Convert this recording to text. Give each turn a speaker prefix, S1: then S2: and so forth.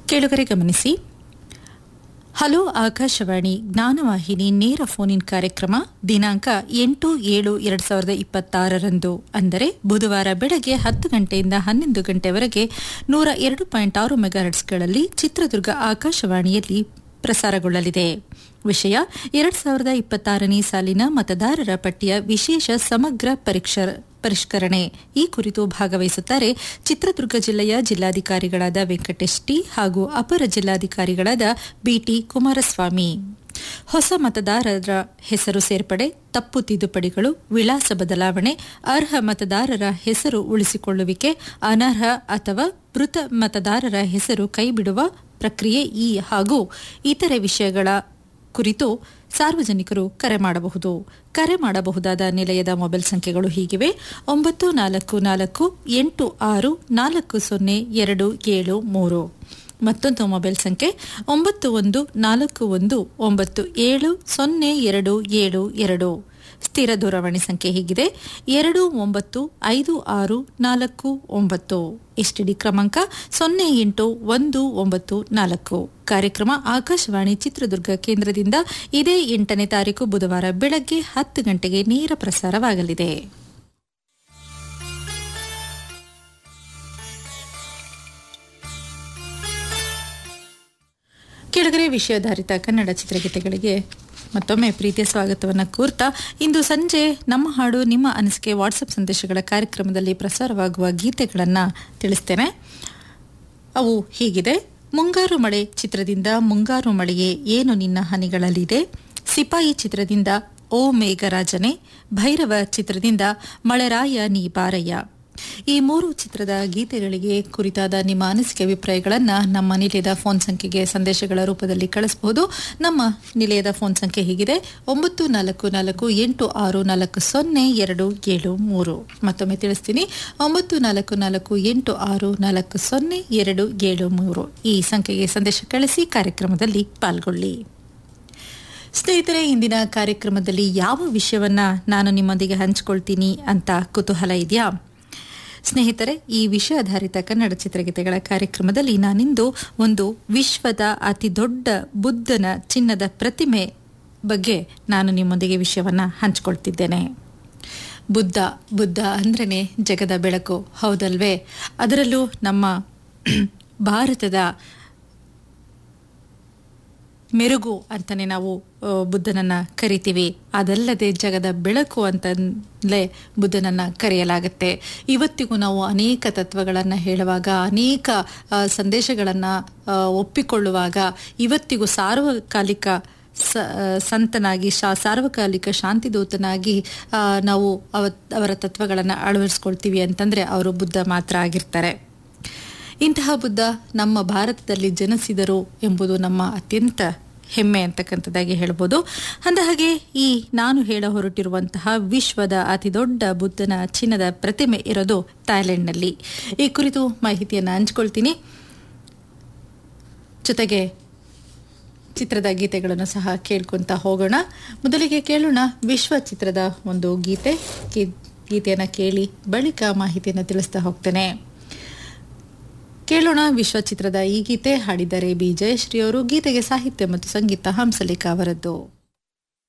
S1: ಕೇಳುಗರೆ ಗಮನಿಸಿ ಹಲೋ ಆಕಾಶವಾಣಿ ಜ್ಞಾನವಾಹಿನಿ ನೇರ ಫೋನ್ ಇನ್ ಕಾರ್ಯಕ್ರಮ ದಿನಾಂಕ ಎಂಟು ಏಳು ಎರಡ್ ಸಾವಿರದ ಇಪ್ಪತ್ತಾರರಂದು ಅಂದರೆ ಬುಧವಾರ ಬೆಳಗ್ಗೆ ಹತ್ತು ಗಂಟೆಯಿಂದ ಹನ್ನೊಂದು ಗಂಟೆವರೆಗೆ ನೂರ ಎರಡು ಪಾಯಿಂಟ್ ಆರು ಮೆಗಾಹರ್ಟ್ಸ್ಗಳಲ್ಲಿ ಚಿತ್ರದುರ್ಗ ಆಕಾಶವಾಣಿಯಲ್ಲಿ ಪ್ರಸಾರಗೊಳ್ಳಲಿದೆ ವಿಷಯ ಎರಡ್ ಸಾವಿರದ ಇಪ್ಪತ್ತಾರನೇ ಸಾಲಿನ ಮತದಾರರ ಪಟ್ಟಿಯ ವಿಶೇಷ ಸಮಗ್ರ ಪರೀಕ್ಷಾ ಪರಿಷ್ಕರಣೆ ಈ ಕುರಿತು ಭಾಗವಹಿಸುತ್ತಾರೆ ಚಿತ್ರದುರ್ಗ ಜಿಲ್ಲೆಯ ಜಿಲ್ಲಾಧಿಕಾರಿಗಳಾದ ವೆಂಕಟೇಶ್ ಟಿ ಹಾಗೂ ಅಪರ ಜಿಲ್ಲಾಧಿಕಾರಿಗಳಾದ ಬಿಟಿ ಕುಮಾರಸ್ವಾಮಿ ಹೊಸ ಮತದಾರರ ಹೆಸರು ಸೇರ್ಪಡೆ ತಪ್ಪು ತಿದ್ದುಪಡಿಗಳು ವಿಳಾಸ ಬದಲಾವಣೆ ಅರ್ಹ ಮತದಾರರ ಹೆಸರು ಉಳಿಸಿಕೊಳ್ಳುವಿಕೆ ಅನರ್ಹ ಅಥವಾ ಮೃತ ಮತದಾರರ ಹೆಸರು ಕೈಬಿಡುವ ಪ್ರಕ್ರಿಯೆ ಈ ಹಾಗೂ ಇತರೆ ವಿಷಯಗಳ ಕುರಿತು ಸಾರ್ವಜನಿಕರು ಕರೆ ಮಾಡಬಹುದು ಕರೆ ಮಾಡಬಹುದಾದ ನಿಲಯದ ಮೊಬೈಲ್ ಸಂಖ್ಯೆಗಳು ಹೀಗಿವೆ ಒಂಬತ್ತು ನಾಲ್ಕು ನಾಲ್ಕು ಎಂಟು ಆರು ನಾಲ್ಕು ಸೊನ್ನೆ ಎರಡು ಏಳು ಮೂರು ಮತ್ತೊಂದು ಮೊಬೈಲ್ ಸಂಖ್ಯೆ ಒಂಬತ್ತು ಒಂದು ನಾಲ್ಕು ಒಂದು ಒಂಬತ್ತು ಏಳು ಸೊನ್ನೆ ಎರಡು ಏಳು ಎರಡು ಸ್ಥಿರ ದೂರವಾಣಿ ಸಂಖ್ಯೆ ಹೀಗಿದೆ ಎರಡು ಒಂಬತ್ತು ಐದು ಆರು ನಾಲ್ಕು ಒಂಬತ್ತು ಎಸ್ಟಿಡಿ ಕ್ರಮಾಂಕ ಸೊನ್ನೆ ಎಂಟು ಒಂದು ಒಂಬತ್ತು ನಾಲ್ಕು ಕಾರ್ಯಕ್ರಮ ಆಕಾಶವಾಣಿ ಚಿತ್ರದುರ್ಗ ಕೇಂದ್ರದಿಂದ ಇದೇ ಎಂಟನೇ ತಾರೀಕು ಬುಧವಾರ ಬೆಳಗ್ಗೆ ಹತ್ತು ಗಂಟೆಗೆ ನೇರ ಪ್ರಸಾರವಾಗಲಿದೆ ಕೆಳಗರೆ ವಿಷಯಾಧಾರಿತ ಕನ್ನಡ ಚಿತ್ರಗೀತೆಗಳಿಗೆ ಮತ್ತೊಮ್ಮೆ ಪ್ರೀತಿಯ ಸ್ವಾಗತವನ್ನು ಕೋರ್ತಾ ಇಂದು ಸಂಜೆ ನಮ್ಮ ಹಾಡು ನಿಮ್ಮ ಅನಿಸಿಕೆ ವಾಟ್ಸಪ್ ಸಂದೇಶಗಳ ಕಾರ್ಯಕ್ರಮದಲ್ಲಿ ಪ್ರಸಾರವಾಗುವ ಗೀತೆಗಳನ್ನು ತಿಳಿಸ್ತೇನೆ ಅವು ಹೀಗಿದೆ ಮುಂಗಾರು ಮಳೆ ಚಿತ್ರದಿಂದ ಮುಂಗಾರು ಮಳೆಯೇ ಏನು ನಿನ್ನ ಹನಿಗಳಲ್ಲಿದೆ ಸಿಪಾಯಿ ಚಿತ್ರದಿಂದ ಓ ಮೇಘರಾಜನೆ ಭೈರವ ಚಿತ್ರದಿಂದ ಮಳೆರಾಯ ನೀ ಬಾರಯ್ಯ ಈ ಮೂರು ಚಿತ್ರದ ಗೀತೆಗಳಿಗೆ ಕುರಿತಾದ ನಿಮ್ಮ ಅನಿಸಿಕೆ ಅಭಿಪ್ರಾಯಗಳನ್ನು ನಮ್ಮ ನಿಲಯದ ಫೋನ್ ಸಂಖ್ಯೆಗೆ ಸಂದೇಶಗಳ ರೂಪದಲ್ಲಿ ಕಳಿಸಬಹುದು ನಮ್ಮ ನಿಲಯದ ಫೋನ್ ಸಂಖ್ಯೆ ಹೀಗಿದೆ ಒಂಬತ್ತು ನಾಲ್ಕು ನಾಲ್ಕು ಎಂಟು ಆರು ನಾಲ್ಕು ಸೊನ್ನೆ ಎರಡು ಏಳು ಮೂರು ಮತ್ತೊಮ್ಮೆ ತಿಳಿಸ್ತೀನಿ ಒಂಬತ್ತು ನಾಲ್ಕು ನಾಲ್ಕು ಎಂಟು ಆರು ನಾಲ್ಕು ಸೊನ್ನೆ ಎರಡು ಏಳು ಮೂರು ಈ ಸಂಖ್ಯೆಗೆ ಸಂದೇಶ ಕಳಿಸಿ ಕಾರ್ಯಕ್ರಮದಲ್ಲಿ ಪಾಲ್ಗೊಳ್ಳಿ ಸ್ನೇಹಿತರೆ ಇಂದಿನ ಕಾರ್ಯಕ್ರಮದಲ್ಲಿ ಯಾವ ವಿಷಯವನ್ನ ನಾನು ನಿಮ್ಮೊಂದಿಗೆ ಹಂಚಿಕೊಳ್ತೀನಿ ಅಂತ ಕುತೂಹಲ ಇದೆಯಾ ಸ್ನೇಹಿತರೆ ಈ ವಿಷಯಾಧಾರಿತ ಕನ್ನಡ ಚಿತ್ರಗೀತೆಗಳ ಕಾರ್ಯಕ್ರಮದಲ್ಲಿ ನಾನಿಂದು ಒಂದು ವಿಶ್ವದ ಅತಿ ದೊಡ್ಡ ಬುದ್ಧನ ಚಿನ್ನದ ಪ್ರತಿಮೆ ಬಗ್ಗೆ ನಾನು ನಿಮ್ಮೊಂದಿಗೆ ವಿಷಯವನ್ನ ಹಂಚಿಕೊಳ್ತಿದ್ದೇನೆ ಬುದ್ಧ ಬುದ್ಧ ಅಂದ್ರೇ ಜಗದ ಬೆಳಕು ಹೌದಲ್ವೇ ಅದರಲ್ಲೂ ನಮ್ಮ ಭಾರತದ ಮೆರುಗು ಅಂತಾನೆ ನಾವು ಬುದ್ಧನನ್ನ ಕರಿತೀವಿ ಅದಲ್ಲದೆ ಜಗದ ಬೆಳಕು ಅಂತಲೇ ಬುದ್ಧನನ್ನ ಕರೆಯಲಾಗುತ್ತೆ ಇವತ್ತಿಗೂ ನಾವು ಅನೇಕ ತತ್ವಗಳನ್ನು ಹೇಳುವಾಗ ಅನೇಕ ಸಂದೇಶಗಳನ್ನು ಒಪ್ಪಿಕೊಳ್ಳುವಾಗ ಇವತ್ತಿಗೂ ಸಾರ್ವಕಾಲಿಕ ಸಂತನಾಗಿ ಶಾ ಸಾರ್ವಕಾಲಿಕ ಶಾಂತಿದೂತನಾಗಿ ನಾವು ಅವ ಅವರ ತತ್ವಗಳನ್ನು ಅಳವಡಿಸ್ಕೊಳ್ತೀವಿ ಅಂತಂದ್ರೆ ಅವರು ಬುದ್ಧ ಮಾತ್ರ ಆಗಿರ್ತಾರೆ ಇಂತಹ ಬುದ್ಧ ನಮ್ಮ ಭಾರತದಲ್ಲಿ ಜನಿಸಿದರು ಎಂಬುದು ನಮ್ಮ ಅತ್ಯಂತ ಹೆಮ್ಮೆ ಅಂತಕ್ಕಂಥದ್ದಾಗಿ ಹೇಳ್ಬೋದು ಅಂದಹಾಗೆ ಈ ನಾನು ಹೇಳ ಹೊರಟಿರುವಂತಹ ವಿಶ್ವದ ಅತಿ ದೊಡ್ಡ ಬುದ್ಧನ ಚಿನ್ನದ ಪ್ರತಿಮೆ ಇರೋದು ಥಾಯ್ಲೆಂಡ್ನಲ್ಲಿ ಈ ಕುರಿತು ಮಾಹಿತಿಯನ್ನು ಹಂಚ್ಕೊಳ್ತೀನಿ ಜೊತೆಗೆ ಚಿತ್ರದ ಗೀತೆಗಳನ್ನು ಸಹ ಕೇಳ್ಕೊಂತ ಹೋಗೋಣ ಮೊದಲಿಗೆ ಕೇಳೋಣ ವಿಶ್ವ ಚಿತ್ರದ ಒಂದು ಗೀತೆ ಗೀತೆಯನ್ನು ಕೇಳಿ ಬಳಿಕ ಮಾಹಿತಿಯನ್ನು ತಿಳಿಸ್ತಾ ಹೋಗ್ತೇನೆ ಕೇಳೋಣ ವಿಶ್ವ ಚಿತ್ರದ ಈ ಗೀತೆ ಹಾಡಿದ್ದಾರೆ ಬಿ ಜಯಶ್ರೀ ಅವರು ಗೀತೆಗೆ ಸಾಹಿತ್ಯ ಮತ್ತು ಸಂಗೀತ ಹಂಸಲೇಖ ಅವರದ್ದು